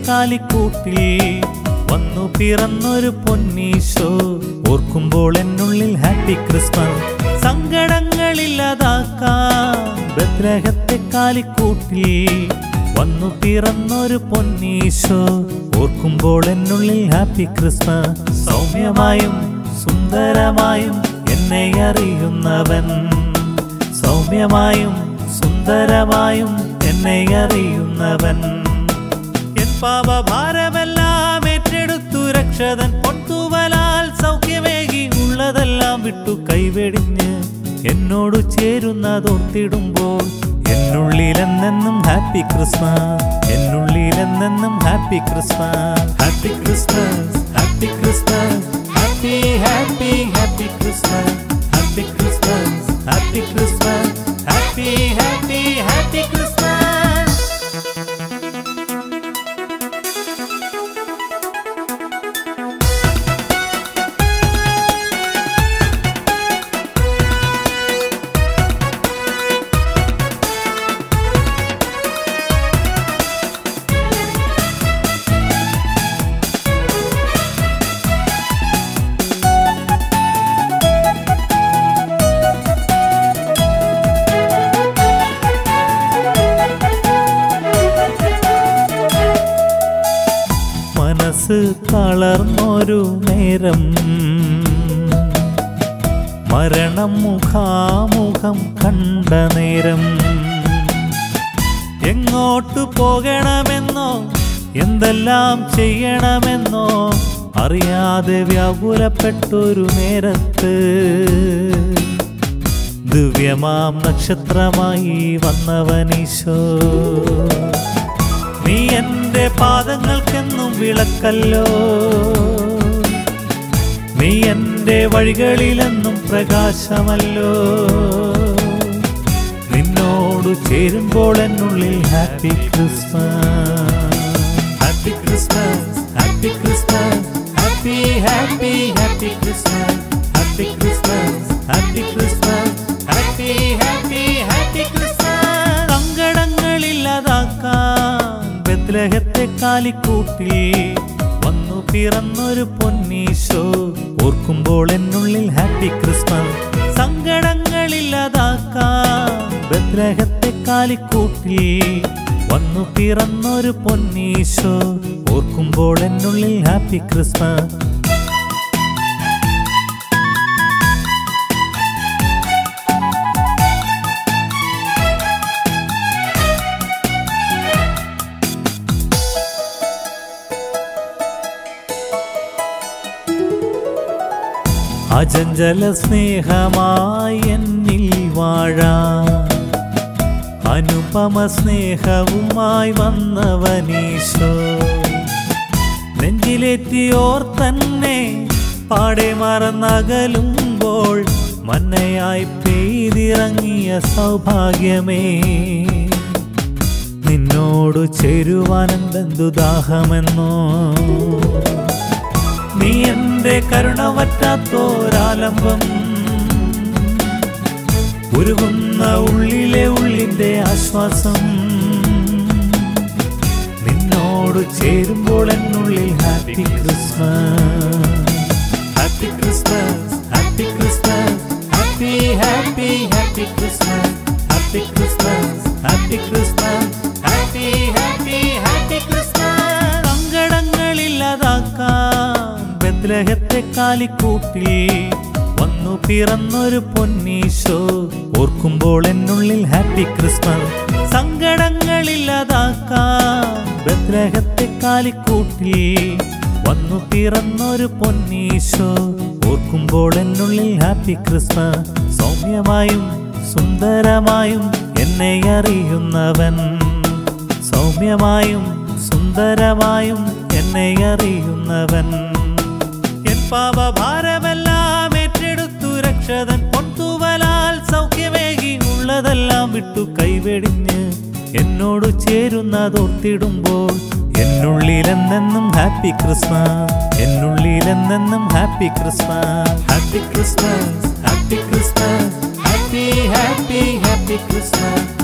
കാലിക്കൂട്ടിൽ വന്നു പിറന്നൊരു പൊന്നീശോ ഓർക്കുമ്പോൾ എന്നുള്ളിൽ ഹാപ്പി ക്രിസ്മസ് സങ്കടങ്ങളില്ലാതാക്കാം ബദ്രഹത്തെ കാലിക്കൂട്ടിൽ വന്നു പിറന്നൊരു പൊന്നീശോ ഓർക്കുമ്പോൾ എന്നുള്ളിൽ ഹാപ്പി ക്രിസ്മസ് സൗമ്യമായും സുന്ദരമായും എന്നെ അറിയുന്നവൻ സൗമ്യമായും സുന്ദരമായും എന്നെ അറിയുന്നവൻ എൻ പാപഭാരമെല്ലാം ഏറ്റെടുത്തു രക്ഷതൻ പൊട്ടുവലാൽ സൗഖ്യമേകി ഉള്ളതെല്ലാം വിട്ടു കൈവെടിഞ്ഞ് എന്നോട് ചേരുന്നതോർത്തിടുമ്പോൾ എന്നുള്ളിലെന്നെന്നും ഹാപ്പി ക്രിസ്മസ് എന്നുള്ളിലെന്നെന്നും happy Christmas happy Christmas happy Christmas happy happy happy Christmas happy Christmas happy Christmas happy happy happy Christmas മനസ്സ് തളർന്നൊരു നേരം മരണം മുഖാമുഖം കണ്ട നേരം എങ്ങോട്ട് പോകണമെന്നോ എന്തെല്ലാം ചെയ്യണമെന്നോ അറിയാതെ വ്യാകുലപ്പെട്ടൊരു നേരത്ത് ദിവ്യമാം നക്ഷത്രമായി വന്നവനീശോ നീ എന്റെ പാദങ്ങൾക്കെന്നും വിളക്കല്ലോ നീ എന്റെ വഴികളിലെന്നും പ്രകാശമല്ലോ നിന്നോട് ചേരുമ്പോൾ എന്നുള്ളിൽ happy Christmas happy Christmas happy Christmas happy happy happy Christmas happy Christmas happy Christmas happy happy happy Christmas സങ്കടങ്ങളില്ലാതാക്കാൻ ബദ്ലഹത്തെ കാലിക്കൂട്ടിൽ വന്നു പിറന്നൊരു പൊന്നീശോ ഓർക്കുമ്പോൾ എന്നുള്ളിൽ ഹാപ്പി ക്രിസ്മസ് സങ്കടങ്ങളില്ലാതാക്കാൻ ബദ്ലഹത്തെ കാലിക്കൂട്ടിൽ വന്നു പിറന്നൊരു പൊന്നീശോ ഓർക്കുമ്പോൾ എന്നുള്ളിൽ ഹാപ്പി ക്രിസ്മസ് അജഞ്ചല സ്നേഹമായി എന്നിൽ വാഴാൻ അനുപമ സ്നേഹവുമായി വന്നവനീശോ നെഞ്ചിലെത്തിയോർ തന്നെ പാടെ മറന്നകലുമ്പോൾ മന്നയായി പെയ്തിറങ്ങിയ സൗഭാഗ്യമേ നിന്നോട് ചേരുവാനെന്തെന്തു ദാഹമെന്നോ നീ എന്റെ കരുണ വറ്റാത്തോരാലംബം ഉരുകുന്ന ഉള്ളിലെ ഉള്ളിന്റെ ആശ്വാസം നിന്നോട് ചേരുമ്പോൾ എന്നുള്ളിൽ happy Christmas happy Christmas happy Christmas happy happy happy Christmas happy Christmas happy Christmas happy happy happy Christmas സങ്കടങ്ങളില്ലാതാക്കാൻ ബദ്ലഹത്തെ കാലിക്കൂട്ടിൽ വന്നു പിറന്നൊരു പൊന്നീശോ ഓർക്കുമ്പോൾ എന്നുള്ളിൽ ഹാപ്പി ക്രിസ്മസ് സങ്കടങ്ങളില്ലാതാക്കാൻ ബദ്ലഹത്തെ കാലിക്കൂട്ടിൽ വന്നു പിറന്നൊരു പൊന്നീശോ ഓർക്കുമ്പോൾ എന്നുള്ളിൽ ഹാപ്പി ക്രിസ്മസ് സൗമ്യമായും സുന്ദരമായും എന്നെ അറിയുന്നവൻ സൗമ്യമായും സുന്ദരമായും എന്നെ അറിയുന്നവൻ എൻ പാപഭാരമെല്ലാം ഏറ്റെടുത്തു രക്ഷതൻ പൊൻതൂവലാൽ സൗഖ്യമേകി ഉള്ളതെല്ലാം വിട്ടു കൈവെടിഞ്ഞ് എന്നോട് ചേരുന്നതോർത്തിടുമ്പോൾ എന്നുള്ളിലെന്നെന്നും ഹാപ്പി ക്രിസ്മസ് എന്നുള്ളിലെന്നെന്നും happy Christmas happy Christmas happy Christmas happy happy happy Christmas